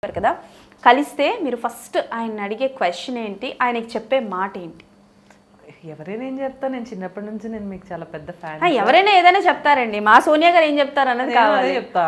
చెప్పారు కదా కలిస్తే మీరు ఫస్ట్ ఆయన అడిగే క్వశ్చన్ ఏంటి ఆయనకి చెప్పే మాట ఏంటి ఎవరైనా ఏం చెప్తా నేను చిన్నప్పటి నుంచి నేను మీకు చాలా పెద్ద ఫ్యాన్ ఆ, ఎవరైనా ఏదైనా చెప్తారండి మా సోనియా గారు ఏం చెప్తారు అన్నది కావాలి చెప్తా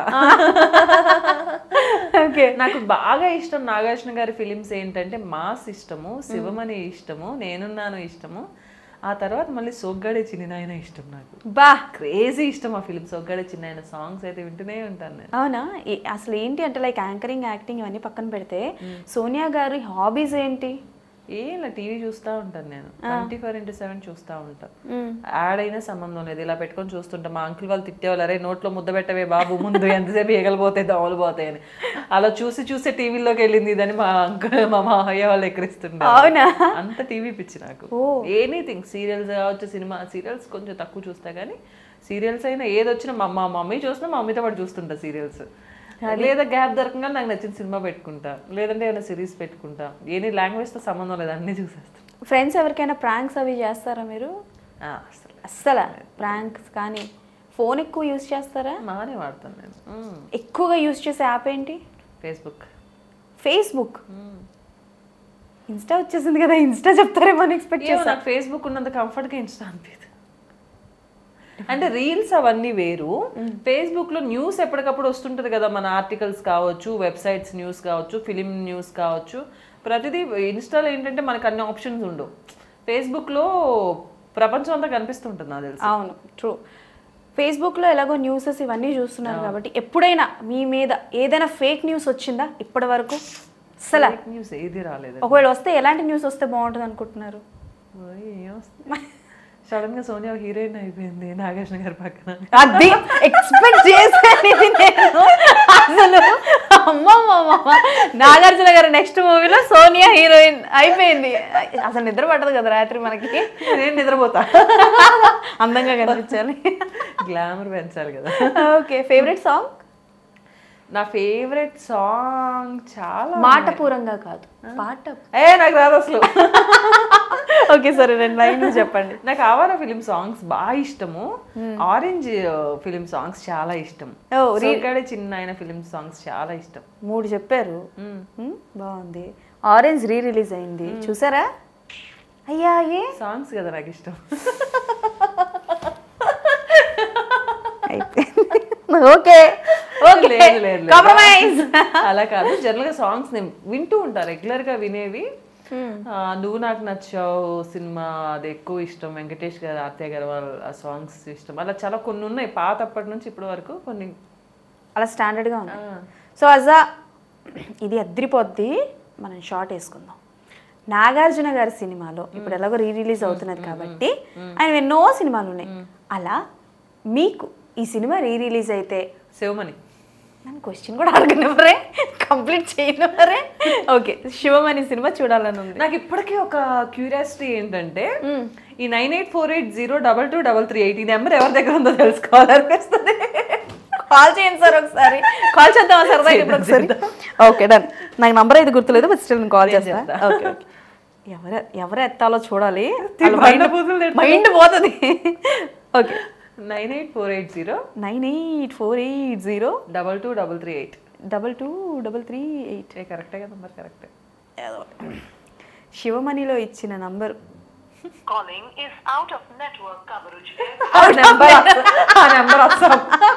ఓకే నాకు బాగా ఇష్టం నాగార్జున గారి ఫిలిమ్స్ ఏంటంటే మాస్ ఇష్టము శివమణి ఇష్టము నేనున్నాను ఇష్టము ఆ తర్వాత మళ్ళీ సొగ్గడే చిన్ననాయన ఇష్టం నాకు బా క్రేజీ ఇష్టం ఆ ఫిలిం సొగ్గడే చిన్న సాంగ్స్ అయితే వింటూనే ఉంటాను నేను అవునా ఏ- అసలు ఏంటి అంటే లైక్ యాంకరింగ్ యాక్టింగ్ ఇవన్నీ పక్కన పెడితే సోనియా గారి హాబీస్ ఏంటి ఏం టీవీ చూస్తూ ఉంటాను నేను ట్వంటీ ఫోర్ ఇంటూ సెవెన్ చూస్తూ ఉంటాను మ్మ్. యాడ్ అయినా సంబంధం లేదు ఇలా పెట్టుకొని చూస్తుంటాం మా అంకుల్ వాళ్ళు తిట్టేవాళ్ళు అరే నోట్లో ముద్ద పెట్టవే బాబు ముందు ఎంతసేపు ఎగలు పోతాయి దోమలు పోతాయి అని అలా చూసి చూసే టీవీలోకి వెళ్ళింది ఇదని మా అంకుల్ మా మామయ్య వాళ్ళు ఎక్కడిస్తుంటారు అవునా అంత టీవీ పిచ్చి నాకు ఓ. ఎనీథింగ్ సీరియల్స్ కావచ్చు సినిమా సీరియల్స్ కొంచెం తక్కువ చూస్తా కానీ సీరియల్స్ అయినా ఏది వచ్చినా మా మా మమ్మీ చూసినా మా మమ్మీతో పాటు చూస్తుంటా సీరియల్స్ లేదా గ్యాప్ దొరకగా నాకు నచ్చిన సినిమా పెట్టుకుంటా లేదంటే ఏమైనా సిరీస్ పెట్టుకుంటా ఏ లాంగ్వేజ్తో సంబంధం లేదు అన్నీ చూసేస్తాను ఫ్రెండ్స్ ఎవరికైనా ప్రాంక్స్ అవి చేస్తారా మీరు ఆ, అసలు అస్సలు ప్రాంక్స్ కానీ ఫోన్ ఎక్కువ యూజ్ చేస్తారా బాగానే వాడతాను నేను మ్మ్. ఎక్కువగా యూజ్ చేసే యాప్ ఏంటి ఫేస్బుక్ ఫేస్బుక్ ఇన్స్టా వచ్చేసింది కదా ఇన్స్టా చెప్తారేమో అని ఎక్స్పెక్ట్ ఏమో చేస్తా నాకు ఫేస్బుక్ ఉన్నంత కంఫర్ట్గా ఇన్స్టా అనిపించదు అంటే రీల్స్ అవన్నీ వేరు ఫేస్బుక్ లో న్యూస్ ఎప్పటికప్పుడు వస్తుంటది కదా మన ఆర్టికల్స్ కావచ్చు వెబ్సైట్స్ న్యూస్ కావచ్చు ఫిలిం న్యూస్ కావచ్చు ప్రతిదీ ఇన్స్టాలో ఏంటంటే మనకు అన్ని ఆప్షన్స్ ఉండవు ఫేస్బుక్ లో ప్రపంచం అంతా కనిపిస్తుంటుంది నాకు తెలిసి అవును ట్రూ ఫేస్బుక్లో ఎలాగో న్యూసెస్ ఇవన్నీ చూస్తున్నారు కాబట్టి ఎప్పుడైనా మీ మీద ఏదైనా ఫేక్ న్యూస్ వచ్చిందా ఇప్పటి వరకు అసలు న్యూస్ ఏది రాలేదు ఒకవేళ వస్తే ఎలాంటి న్యూస్ వస్తే బాగుంటుంది అనుకుంటున్నారు సడన్ గా సోనియా హీరోయిన్ అయిపోయింది నాగార్జున గారి పక్కన అది ఎక్స్పెక్ట్ చేశాను ఇది నేను అసలు అమ్మమ్మ నాగార్జున గారి నెక్స్ట్ మూవీలో సోనియా హీరోయిన్ అయిపోయింది అసలు నిద్ర పట్టదు కదా రాత్రి మనకి నేను నిద్రపోతా అందంగా కనిపించాలి గ్లామర్ పెంచాలి కదా ఓకే ఫేవరెట్ సాంగ్ నా ఫేవరెట్ సాంగ్ చాలా మాటపూరంగా కాదు పాట ఏ నాకు రాదు అసలు ఓకే సరే రెండు లైన్లు చెప్పండి నాకు ఆవార ఫిలిం సాంగ్స్ బాగా ఇష్టము ఆరెంజ్ ఫిలిం సాంగ్స్ చాలా ఇష్టం ఓ, రీగాడే చిన్న ఆయన ఫిలిం సాంగ్స్ చాలా ఇష్టం మూడు చెప్పారు మ్మ్, బాగుంది ఆరెంజ్ రీ రిలీజ్ అయింది చూసారా అయ్యా ఏ సాంగ్స్ కదా నాకు ఇష్టం ఓకే ఓకే లేదు, లేదు, లేదు. కాంప్రమైజ్ అలా కాదు జనరల్ గా సాంగ్స్ నేను వింటూ ఉంటా రెగ్యులర్ గా వినేవి ఆ, నువ్వు నాకు నచ్చావు సినిమా అది ఎక్కువ ఇష్టం వెంకటేష్ గారు ఆర్తయ్య గారు వాళ్ళ ఆ సాంగ్స్ ఇష్టం అలా చాలా కొన్ని ఉన్నాయి పాత అప్పటి నుంచి ఇప్పటి వరకు కొన్ని అలా స్టాండర్డ్గా ఉంది ఆ, సో అజ ఇది అద్రిపోద్ది మనం షార్ట్ వేసుకుందాం నాగార్జున గారి సినిమాలో ఇప్పుడు ఎలాగో రీ రిలీజ్ అవుతున్నది కాబట్టి ఆయన ఎన్నో సినిమాలు ఉన్నాయి అలా మీకు ఈ సినిమా రీ రిలీజ్ అయితే శివమణి నన్ను క్వశ్చన్ కూడా అడగనివ్వరే కంప్లీట్ చేయనివ్వరే ఓకే శివం అనే సినిమా చూడాలని ఉంది నాకు ఇప్పటికీ ఒక క్యూరియాసిటీ ఏంటంటే ఈ nine eight four eight zero double two double three eight ఈ నెంబర్ ఎవరి దగ్గర ఉందో తెలుసుకోవాలనిపిస్తుంది కాల్ చేయండి సార్ ఒకసారి కాల్ చేద్దామా సరదా ఇప్పుడు ఒకసారి ఓకే డన్ నాకు నంబర్ అయితే గుర్తులేదు బట్ స్టిల్ నేను కాల్ చేస్తా ఓకే ఓకే ఎవరు ఎవరు ఎత్తాలో చూడాలి బండ బూతులు తిడతారు. మైండ్ పోతుంది okay nine eight four eight zero nine eight four eight zero double two double three eight double two double three eight కరెక్టే కదా నెంబర్ కరెక్టే శివమణిలో ఇచ్చిన number Calling is out of network coverage. ఆ నెంబర్ ఆ number వస్తాం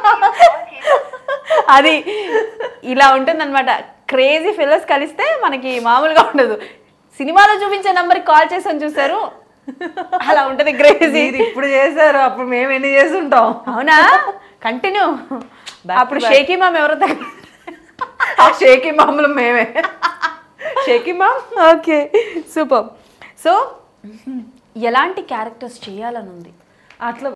అది ఇలా ఉంటుంది అనమాట క్రేజీ ఫిల్లర్స్ కలిస్తే మనకి మామూలుగా ఉండదు సినిమాలో చూపించే నంబర్కి కాల్ చేసాను చూసారు అలా ఉంటుంది క్రేజీ మీరు ఇప్పుడు చేశారు అప్పుడు మేము ఎన్ని చేసి ఉంటాం అవునా కంటిన్యూ Back to అప్పుడు back. షేకీ మామ్ ఎవరో దగ్గర ఆ షేకి మామూలు మేమే షేకి మామ్ ఓకే సూపర్ సో ఎలాంటి క్యారెక్టర్స్ చేయాలని ఉంది అట్లా